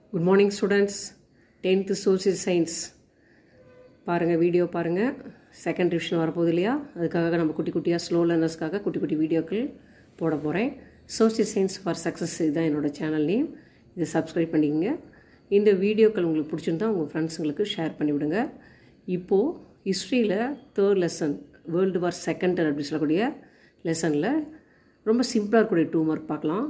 good morning students tenth social science பாருங்கள் video பாருங்கள் second revision வரப்போகுது இல்லையா அதுக்காக நம்ம குட்டி குட்டியாக ஸ்லோ லேர்னர்ஸ்க்காக குட்டி குட்டி வீடியோக்கள் போட போகிறேன் சோசியல் சயின்ஸ் ஃபார் சக்ஸஸ் இதுதான் என்னோடய சேனல் நேம் இதை சப்ஸ்கிரைப் பண்ணிக்கங்க இந்த வீடியோக்கள் உங்களுக்கு பிடிச்சிருந்தா உங்கள் ஃப்ரெண்ட்ஸுங்களுக்கு ஷேர் பண்ணிவிடுங்க இப்போது ஹிஸ்ட்ரியில் third lesson world war second அப்படின்னு சொல்லக்கூடிய லெசனில் ரொம்ப சிம்பிளாக இருக்கக்கூடிய டூ மார்க் பார்க்கலாம்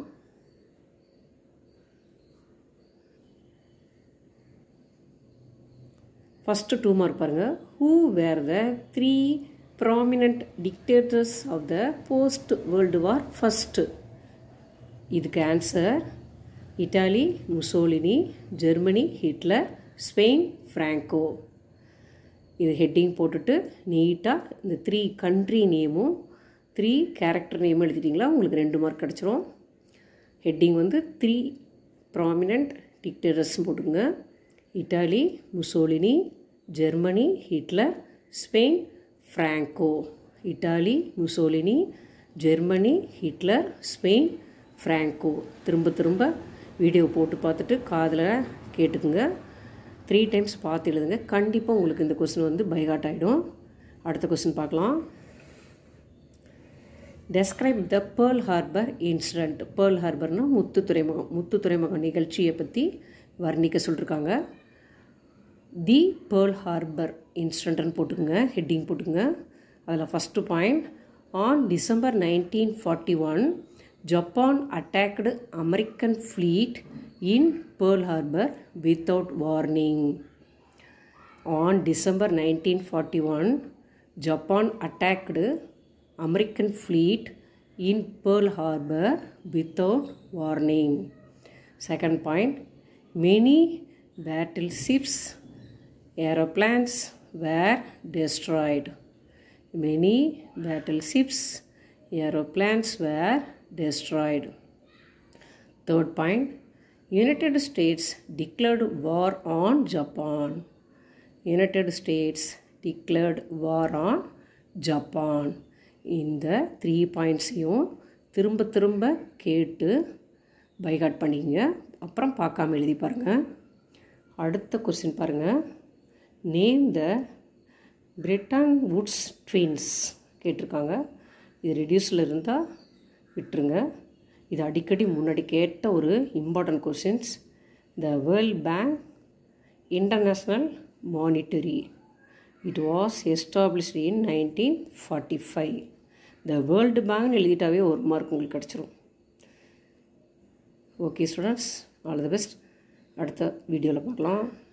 ஃபஸ்ட்டு டூ மார்க் பாருங்கள் who were the three prominent dictators of the post world war first இதுக்கு answer Italy Mussolini Germany Hitler Spain Franco இது ஹெட்டிங் போட்டுட்டு நீட்டாக இந்த த்ரீ கண்ட்ரி நேமும் த்ரீ கேரக்டர் நேமும் எழுதிட்டிங்களா உங்களுக்கு ரெண்டு மார்க் கிடச்சிரும் ஹெட்டிங் வந்து த்ரீ ப்ராமினண்ட் டிக்டேட்டர்ஸ் போட்டுங்க Italy Mussolini Germany Hitler Spain Franco Italy Mussolini Germany Hitler Spain Franco திரும்ப திரும்ப வீடியோ போட்டு பார்த்துட்டு காதில் கேட்டுக்குங்க த்ரீ டைம்ஸ் பார்த்து எழுதுங்க கண்டிப்பாக உங்களுக்கு இந்த கொஸ்டின் வந்து பைகாட் ஆகிடும் அடுத்த கொஸ்டின் பார்க்கலாம் describe the Pearl Harbour incident Pearl ஹார்பர்னால் முத்து துறைமுகம் முத்து துறைமுகம் நிகழ்ச்சியை பற்றி வர்ணிக்க சொல்லியிருக்காங்க தி பேர்ல் ஹார்பர் இன்சிடென்ட்னு போட்டுக்கோங்க ஹெட்டிங் போட்டுங்க அதில் first point on December nineteen forty one Japan attacked American fleet in Pearl Harbour without warning on December nineteen forty one Japan attacked American fleet in Pearl Harbour without warning second point many battleships aeroplanes were destroyed many battleships aeroplanes were destroyed third point united states declared war on japan united states declared war on japan இந்த three பாயிண்ட்ஸையும் திரும்ப திரும்ப கேட்டு boycott பண்ணிக்கங்க அப்புறம் பார்க்காம எழுதி பாருங்கள் அடுத்த கொஸ்டின் பாருங்கள் name the Bretton Woods twins கேட்டிருக்காங்க இது ரெடியூஸில் இருந்தால் விட்டுருங்க இது அடிக்கடி முன்னாடி கேட்ட ஒரு important questions the world bank international monetary it was established in nineteen forty five the world பேங்க்னு எழுதிட்டாவே ஒரு மார்க் உங்களுக்கு கிடச்சிரும் okay students all the best அடுத்த வீடியோவில் பார்க்கலாம்